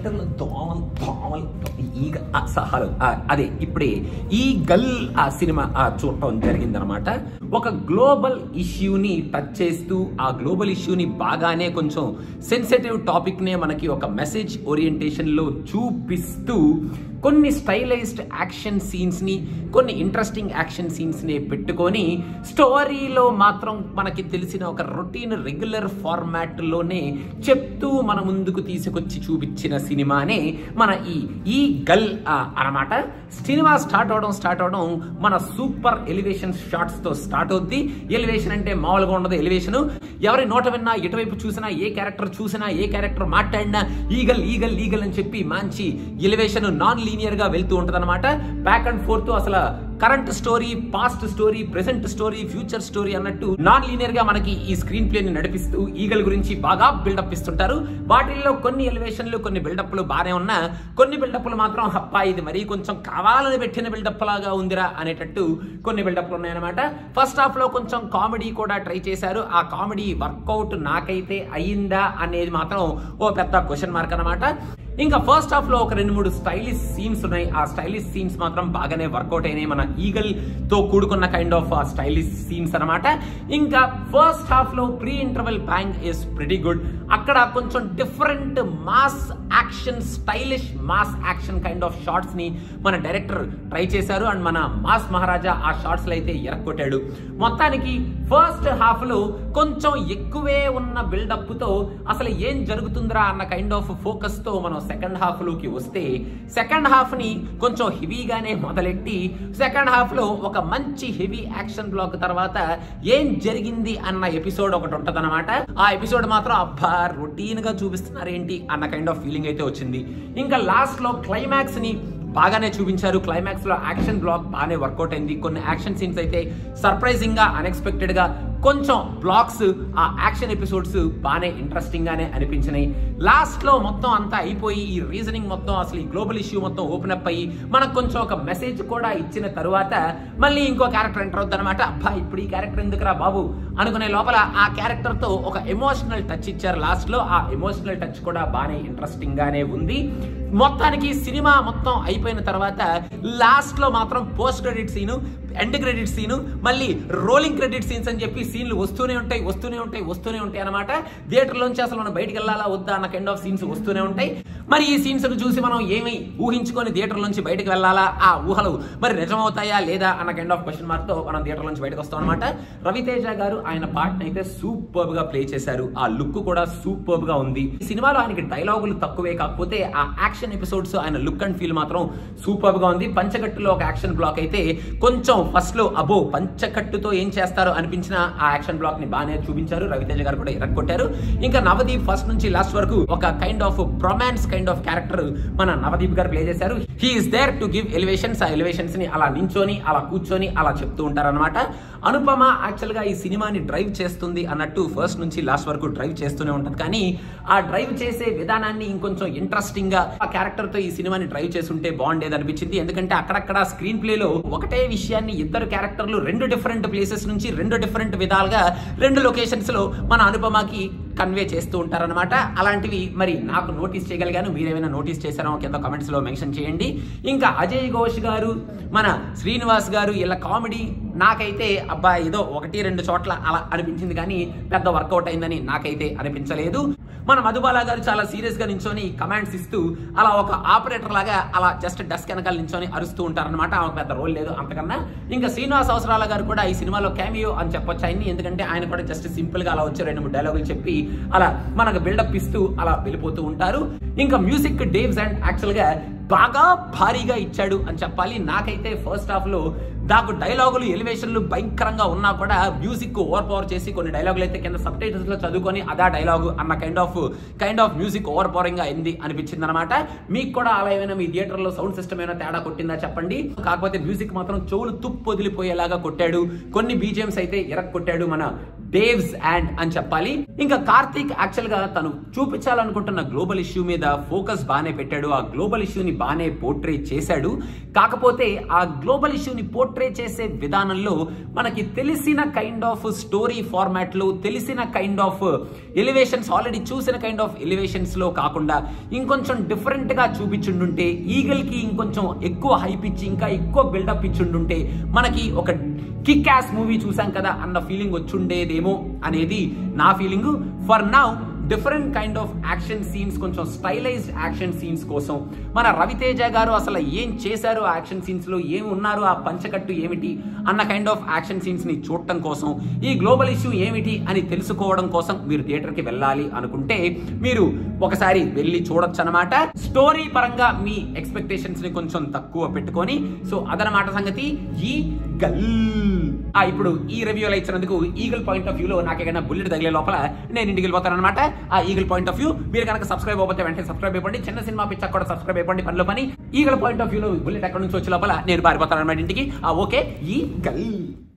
title దోమలు దోమలు ఈగ ఆ, సహాలు ఆ, అదే ఇప్పుడే ఈ గల్ ఆ సినిమా ఆ చూడటం జరిగిందనమాట ఒక గ్లోబల్ ఇష్యూని టచ్ చేస్తూ ఆ గ్లోబల్ ఇష్యూని బాగానే కొంచెం సెన్సిటివ్ టాపిక్ నే మనకి ఒక మెసేజ్ ఓరియంటేషన్ లో చూపిస్తూ కొన్ని స్టైలైజ్డ్ యాక్షన్ సీన్స్ ని కొన్ని ఇంట్రెస్టింగ్ యాక్షన్ సీన్స్ ని పెట్టుకొని స్టోరీలో మాత్రం మనకి తెలిసిన ఒక రొటీన్ రెగ్యులర్ ఫార్మాట్ లోనే చెప్తూ మన ముందుకు తీసుకొచ్చి చూపించిన సినిమానే మన ఈ ఈ గల్ అన్నమాట సినిమా స్టార్ట్ అవడం స్టార్ట్ అవడం మన సూపర్ ఎలివేషన్ షాట్స్ తో స్టార్ట్ అవుద్ది ఎలివేషన్ అంటే మామూలుగా ఉండదు ఎలివేషన్ ఎవరి నోట విన్నా ఎటువైపు చూసినా ఏ క్యారెక్టర్ చూసినా ఏ క్యారెక్టర్ మాట్లాడినా ఈగల్ ఈగల్ ఈగల్ అని చెప్పి మంచి ఎలివేషన్ నాన్ లీనియర్ గా వెళ్తూ ఉంటది అనమాట బ్యాక్ అండ్ ఫోర్త్ అసలు current story past story present story future story అన్నట్టు నాన్ లీనియర్ గా మనకి ఈ స్క్రీన్ ప్లే ని నడిపిస్తూ ఈగల్ గురించి బాగా బిల్డప్ ఇస్తుంటారు వాటిల్లో కొన్ని ఎలివేషన్లు కొన్ని బిల్డప్లు బాగానే ఉన్నా కొన్ని బిల్డప్లు మాత్రం అప్పా ఇది మరీ కొంచెం కావాలని పెట్టిన బిల్డప్ లాగా ఉందిరా అనేటట్టు కొన్ని బిల్డప్లు ఉన్నాయన్నమాట ఫస్ట్ హాఫ్ లో కొంచెం కామెడీ కూడా ట్రై చేశారు ఆ కామెడీ వర్కౌట్ నాకైతే అయ్యిందా అనేది మాత్రం ఓ పెద్ద క్వశ్చన్ మార్క్ అన్నమాట ఇంకా ఫస్ట్ హాఫ్ లో ఒక రెండు మూడు స్టైలిష్ సీన్స్ ఉన్నాయి ఆ స్టైలిష్ సీన్స్ మాత్రం బాగానే వర్కౌట్ అయినాయి మన ఈగల్ తో కూడుకున్న కైండ్ ఆఫ్ స్టైలిష్ సీన్స్ అన్నమాట ఇంకా ఫస్ట్ హాఫ్ లో pre interval bang is pretty good అక్కడ కొంచెం different mass action stylish mass action kind of shots ని మన డైరెక్టర్ ట్రై చేశారు అండ్ మన మాస్ మహారాజా ఆ షార్ట్స్ లో అయితే ఎరక్కొట్టాడు మొత్తానికి ఫస్ట్ హాఫ్ లో కొంచెం ఎక్కువే ఉన్న బిల్డప్ తో అసలు ఏం జరుగుతుందిరా అన్న కైండ్ ఆఫ్ ఫోకస్ తో మనం సెకండ్ హాఫ్ లోకి వస్తే సెకండ్ హాఫ్ ని కొంచెం హెవీగానే మొదలెట్టి సెకండ్ హాఫ్ లో ఒక మంచి హెవీ యాక్షన్ బ్లాక్ తర్వాత ఏం జరిగింది అన్న ఎపిసోడ్ ఒకటి ఉంటదన్నమాట ఆ ఎపిసోడ్ మాత్రం అబ్బా రొటీన్ గా చూపిస్తున్నారు ఏంటి అన్న కైండ్ ఆఫ్ ఫీలింగ్ అయితే వచ్చింది ఇంకా లాస్ట్ లో క్లైమాక్స్ ని బాగానే చూపించారు క్లైమాక్స్ లో యాక్షన్ బ్లాక్ బాగానే వర్కౌట్ అయింది కొన్ని యాక్షన్ సీన్స్ అయితే సర్ప్రైజింగ్ గా అన్ఎక్స్పెక్టెడ్ గా కొంచెం బ్లాక్స్ ఆ యాక్షన్ ఎపిసోడ్స్ బాగానే ఇంట్రెస్టింగ్ గానే అనిపించినాయి లాస్ట్ లో మొత్తం అంతా అయిపోయి ఈ రీజనింగ్ మొత్తం అసలు ఈ గ్లోబల్ ఇష్యూ మొత్తం ఓపెన్ అప్ అయ్యి మనకు కొంచెం ఒక మెసేజ్ కూడా ఇచ్చిన తరువాత మళ్ళీ ఇంకో క్యారెక్టర్ ఎంటర్ అవుతుంది అనమాట అబ్బా ఇప్పుడు ఈ క్యారెక్టర్ ఎందుకురా బాబు అనుకునే లోపల ఆ క్యారెక్టర్ తో ఒక ఎమోషనల్ టచ్ ఇచ్చారు లాస్ట్ లో ఆ ఎమోషనల్ టచ్ కూడా బాగానే ఇంట్రెస్టింగ్ గానే ఉంది మొత్తానికి సినిమా మొత్తం అయిపోయిన తర్వాత లాస్ట్ లో మాత్రం post credit scene end credit scene మళ్ళీ రోలింగ్ క్రెడిట్ సీన్స్ అని చెప్పి సీన్లు వస్తూనే ఉంటాయి వస్తూనే ఉంటాయి వస్తూనే ఉంటాయి అనమాట థియేటర్ లోంచి అసలు మనం బయటికి వెళ్ళాలా వద్దా అన్న కైండ్ ఆఫ్ సీన్స్ వస్తూనే ఉంటాయి మరి ఈ సీన్స్ చూసి మనం ఏమి ఊహించుకొని థియేటర్ నుంచి బయటకు వెళ్ళాలా ఆ ఊహలు మరి నిజమవుతాయా లేదా అన్న కైండ్ ఆఫ్ క్వశ్చన్ మార్క్ తో మనం థియేటర్ నుంచి బయటకు వస్తాం అనమాట రవితేజ గారు ఆయన పార్ట్ అయితే సూపర్ గా ప్లే చేశారు ఆ లుక్ కూడా సూపర్ గా ఉంది ఈ సినిమాలో ఆయనకి డైలాగులు తక్కువే కాకపోతే ఆ యాక్షన్ ఎపిసోడ్స్ ఆయన లుక్ అండ్ ఫీల్ మాత్రం సూపర్ గా ఉంది పంచకట్టులో ఒక యాక్షన్ బ్లాక్ అయితే కొంచెం ఫస్ట్ లో అబో పంచకట్టుతో ఏం చేస్తారో అనిపించిన ఆ యాక్షన్ బ్లాక్ ని బాగానే చూపించారు రవితేజ గారు కూడా ఇరగొట్టారు ఇంకా నవదీప్ ఫస్ట్ నుంచి లాస్ట్ వరకు ఒక kind of bromance kind of character మన నవదీప్ గారు ప్లే చేశారు he's there to give elevations ఆ ఎలివేషన్స్ ని అలా నించొని అలా కూర్చొని అలా చెప్తూ ఉంటారన్నమాట అనుపమ యాక్చువల్ గా ఈ సినిమాని డ్రైవ్ చేస్తుంది అన్నట్టు ఫస్ట్ నుంచి లాస్ట్ వరకు డ్రైవ్ చేస్తూనే ఉంటుంది కానీ ఆ డ్రైవ్ చేసే విధానాన్ని ఇంకొంచెం ఇంట్రెస్టింగ్ గా ఆ క్యారెక్టర్ తో ఈ సినిమాని డ్రైవ్ చేస్తుంటే బాగుండేది అనిపించింది ఎందుకంటే అక్కడక్కడ స్క్రీన్ ప్లే లో ఒకటే విషయాన్ని ఇద్దరు క్యారెక్టర్లు రెండు డిఫరెంట్ ప్లేసెస్ నుంచి రెండు డిఫరెంట్ విధాలుగా రెండు లొకేషన్స్ లో మన అనుపమకి కన్వే చేస్తూ ఉంటారనమాట అలాంటివి మరి నాకు నోటీస్ చేయగలిగాను మీరేమైనా నోటీస్ చేశారో కింద కమెంట్స్ లో మెన్షన్ చేయండి ఇంకా అజయ్ ఘోష్ గారు మన శ్రీనివాస్ గారు ఇలా కామెడీ నాకైతే అబ్బా ఏదో ఒకటి రెండు చోట్ల అలా అనిపించింది కానీ పెద్ద వర్కౌట్ అయిందని నాకైతే అనిపించలేదు మన మధుబాల గారు చాలా సీరియస్ గా నించొని కమాండ్స్ ఇస్తూ అలా ఒక ఆపరేటర్ లాగా అలా జస్ట్ డెస్క్ వెనకాల నించొని అరుస్తూ ఉంటారనమాట ఆమెకు పెద్ద రోల్ లేదు అంతకన్నా ఇంకా శ్రీనివాస్ అవసరాల గారు కూడా ఈ సినిమాలో క్యామియో అని చెప్పొచ్చు ఆయన్ని ఎందుకంటే ఆయన కూడా జస్ట్ సింపుల్ గా అలా వచ్చి రెండు మూడు డైలాగులు చెప్పి అలా మనకు బిల్డప్ ఇస్తూ అలా వెళ్ళిపోతూ ఉంటారు ఇంకా మ్యూజిక్ డేవ్స్ అండ్ యాక్చువల్ గా బాగా భారీగా ఇచ్చాడు అని చెప్పాలి నాకైతే ఫస్ట్ హాఫ్ లో నాకు డైలాగులు ఎలివేషన్లు భయంకరంగా ఉన్నా కూడా మ్యూజిక్ ఓవర్ పవర్ చేసి కొన్ని డైలాగులు అయితే కింద సబ్ టైటిల్స్ లో చదువుకొని అదా డైలాగు అన్న kind of kind of music overpowering గా అయింది అనిపించింది అనమాట మీకు కూడా అలా ఏమైనా మీ థియేటర్ లో సౌండ్ సిస్టమ్ ఏమైనా తేడా కొట్టిందా చెప్పండి కాకపోతే మ్యూజిక్ మాత్రం చెవులు తుప్పు వదిలిపోయేలాగా కొట్టాడు కొన్ని బీజిఎంస్ అయితే ఎరక్ కొట్టాడు మన డేవ్స్ అండ్ అని చెప్పాలి ఇంకా కార్తీక్ యాక్చువల్ గా తను చూపించాలనుకుంటున్న గ్లోబల్ ఇష్యూ మీద ఫోకస్ బాగానే పెట్టాడు ఆ గ్లోబల్ ఇష్యూని ఇష్యూని బాగానే పోర్ట్రే చేశాడు కాకపోతే ఆ గ్లోబల్ ఇష్యూని పోర్ట్రే చేసే విధానంలో మనకి తెలిసిన కైండ్ ఆఫ్ స్టోరీ ఫార్మాట్లో తెలిసిన కైండ్ ఆఫ్ ఎలివేషన్స్ ఆల్రెడీ చూసిన కైండ్ ఆఫ్ ఎలివేషన్స్ లో కాకుండా ఇంకొంచెం డిఫరెంట్ గా చూపించుండుంటే ఈగల్ కి ఇంకొంచెం ఎక్కువ హైప్ ఇచ్చి ఇంకా ఎక్కువ బిల్డప్ ఇచ్చుండుంటే మనకి ఒక కిక్ యాస్ మూవీ చూసాం కదా అన్న ఫీలింగ్ వచ్చుండేదేమో అనేది నా feeling for now different kind of action scenes కొంచెం స్టైలైజ్డ్ యాక్షన్ సీన్స్ కోసం మన రవితేజ గారు అసలు ఏం చేశారు ఆ యాక్షన్ సీన్స్ లో ఏమి ఉన్నారు ఆ పంచకట్టు ఏమిటి అన్న కైండ్ ఆఫ్ యాక్షన్ సీన్స్ ని చూడటం కోసం ఈ గ్లోబల్ ఇష్యూ ఏమిటి అని తెలుసుకోవడం కోసం మీరు థియేటర్ కి వెళ్ళాలి అనుకుంటే మీరు ఒకసారి వెళ్ళి చూడొచ్చు అనమాట స్టోరీ పరంగా మీ ఎక్స్పెక్టేషన్స్ ని కొంచెం తక్కువ పెట్టుకొని సో అదనమాట సంగతి ఈ గల్ ఆ ఇప్పుడు ఈ రివ్యూలో ఇచ్చినందుకు ఈగల్ పాయింట్ ఆఫ్ వ్యూలో నాకు ఏదైనా బుల్లెట్ తగిలే లోపల నేను ఇంటికి వెళ్ళిపోతాను అనమాట ఆ ఈగల్ పాయింట్ ఆఫ్ వ్యూ మీరు కనుక సబ్స్క్రైబ్ అవ్వకపోతే వెంటనే సబ్స్క్రైబ్ అయిపోండి చిన్న సినిమా పిచ్చా కూడా సబ్స్క్రైబ్ అయిపోండి పనిలో పని ఈగల్ పాయింట్ ఆఫ్ వ్యూలో బుల్లెట్ ఎక్కడ నుంచి వచ్చే లోపల నేను పారిపోతాను అనమాట ఇంటికి ఆ ఓకే ఈ గల్